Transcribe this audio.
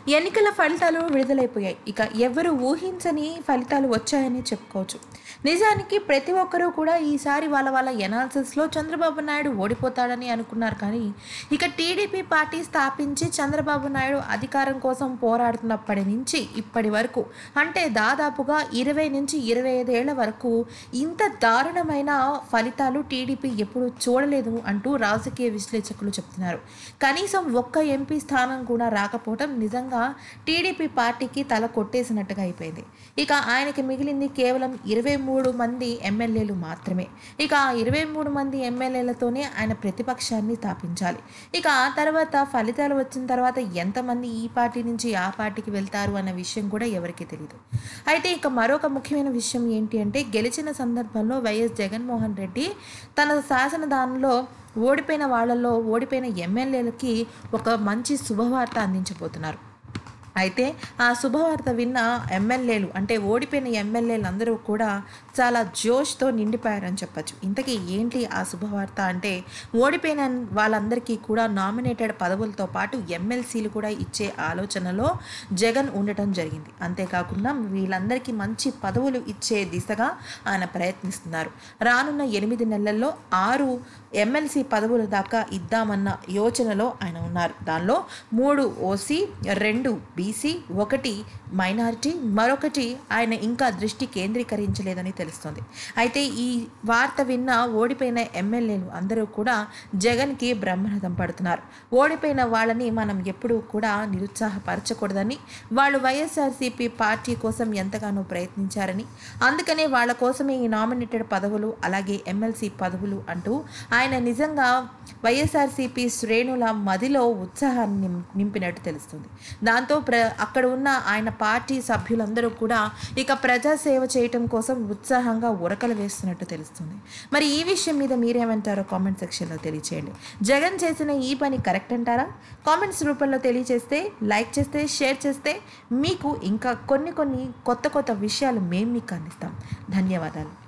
ఎన్నికల ఫలితాలు విడుదలైపోయాయి ఇక ఎవరు ఊహించని ఫలితాలు వచ్చాయని చెప్పుకోవచ్చు నిజానికి ప్రతి ఒక్కరూ కూడా ఈసారి వాళ్ళ వాళ్ళ ఎనాలిసిస్లో చంద్రబాబు నాయుడు ఓడిపోతాడని అనుకున్నారు కానీ ఇక టీడీపీ పార్టీ స్థాపించి చంద్రబాబు నాయుడు అధికారం కోసం పోరాడుతున్నప్పటి నుంచి ఇప్పటి వరకు అంటే దాదాపుగా ఇరవై నుంచి ఇరవై ఐదేళ్ల వరకు ఇంత దారుణమైన ఫలితాలు టీడీపీ ఎప్పుడూ చూడలేదు అంటూ రాజకీయ విశ్లేషకులు చెప్తున్నారు కనీసం ఒక్క ఎంపీ స్థానం కూడా రాకపోవడం నిజంగా టీడీపీ పార్టీకి తల కొట్టేసినట్టుగా అయిపోయింది ఇక ఆయనకి మిగిలింది కేవలం ఇరవై మూడు మంది ఎమ్మెల్యేలు మాత్రమే ఇక ఆ ఇరవై మూడు మంది ఎమ్మెల్యేలతోనే ఆయన ప్రతిపక్షాన్ని స్థాపించాలి ఇక ఆ తర్వాత ఫలితాలు వచ్చిన తర్వాత ఎంతమంది ఈ పార్టీ నుంచి ఆ పార్టీకి వెళ్తారు అన్న విషయం కూడా ఎవరికీ తెలియదు అయితే ఇక మరొక ముఖ్యమైన విషయం ఏంటి అంటే గెలిచిన సందర్భంలో వైఎస్ జగన్మోహన్ రెడ్డి తన శాసనదానంలో ఓడిపోయిన వాళ్ళల్లో ఓడిపోయిన ఎమ్మెల్యేలకి ఒక మంచి శుభవార్త అందించబోతున్నారు అయితే ఆ శుభవార్త విన్న ఎమ్మెల్యేలు అంటే ఓడిపోయిన ఎమ్మెల్యేలు అందరూ కూడా చాలా జోష్తో నిండిపోయారని చెప్పచ్చు ఇంతకీ ఏంటి ఆ శుభవార్త అంటే ఓడిపోయిన వాళ్ళందరికీ కూడా నామినేటెడ్ పదవులతో పాటు ఎమ్మెల్సీలు కూడా ఇచ్చే ఆలోచనలో జగన్ ఉండటం జరిగింది అంతేకాకుండా వీళ్ళందరికీ మంచి పదవులు ఇచ్చే దిశగా ఆయన ప్రయత్నిస్తున్నారు రానున్న ఎనిమిది నెలల్లో ఆరు ఎమ్మెల్సీ పదవుల దాకా ఇద్దామన్న యోచనలో ఆయన ఉన్నారు దానిలో మూడు ఓసీ రెండు బీసీ ఒకటి మైనారిటీ మరొకటి ఆయన ఇంకా దృష్టి కేంద్రీకరించలేదని తెలుస్తుంది అయితే ఈ వార్త విన్న ఓడిపోయిన ఎమ్మెల్యేలు అందరూ కూడా జగన్కి బ్రహ్మరథం పడుతున్నారు ఓడిపోయిన వాళ్ళని మనం ఎప్పుడూ కూడా నిరుత్సాహపరచకూడదని వాళ్ళు వైఎస్ఆర్సీపీ పార్టీ కోసం ఎంతగానో ప్రయత్నించారని అందుకనే వాళ్ళ కోసమే ఈ నామినేటెడ్ పదవులు అలాగే ఎమ్మెల్సీ పదవులు అంటూ ఆయన నిజంగా వైఎస్ఆర్సీపీ శ్రేణుల మదిలో ఉత్సాహాన్ని నిం- నింపినట్టు తెలుస్తుంది దాంతో ప్ర అక్కడ ఉన్న ఆయన పార్టీ సభ్యులందరూ కూడా ఇక ప్రజాసేవ చేయటం కోసం ఉత్సాహంగా ఉరకలు వేస్తున్నట్టు తెలుస్తుంది మరి ఈ విషయం మీద మీరేమంటారో కామెంట్ సెక్షన్లో తెలియచేయండి జగన్ చేసిన ఈ పని కరెక్ట్ అంటారా కామెంట్స్ రూపంలో తెలియచేస్తే లైక్ చేస్తే షేర్ చేస్తే మీకు ఇంకా కొన్ని కొన్ని కొత్త కొత్త విషయాలు మేము మీకు అందిస్తాం ధన్యవాదాలు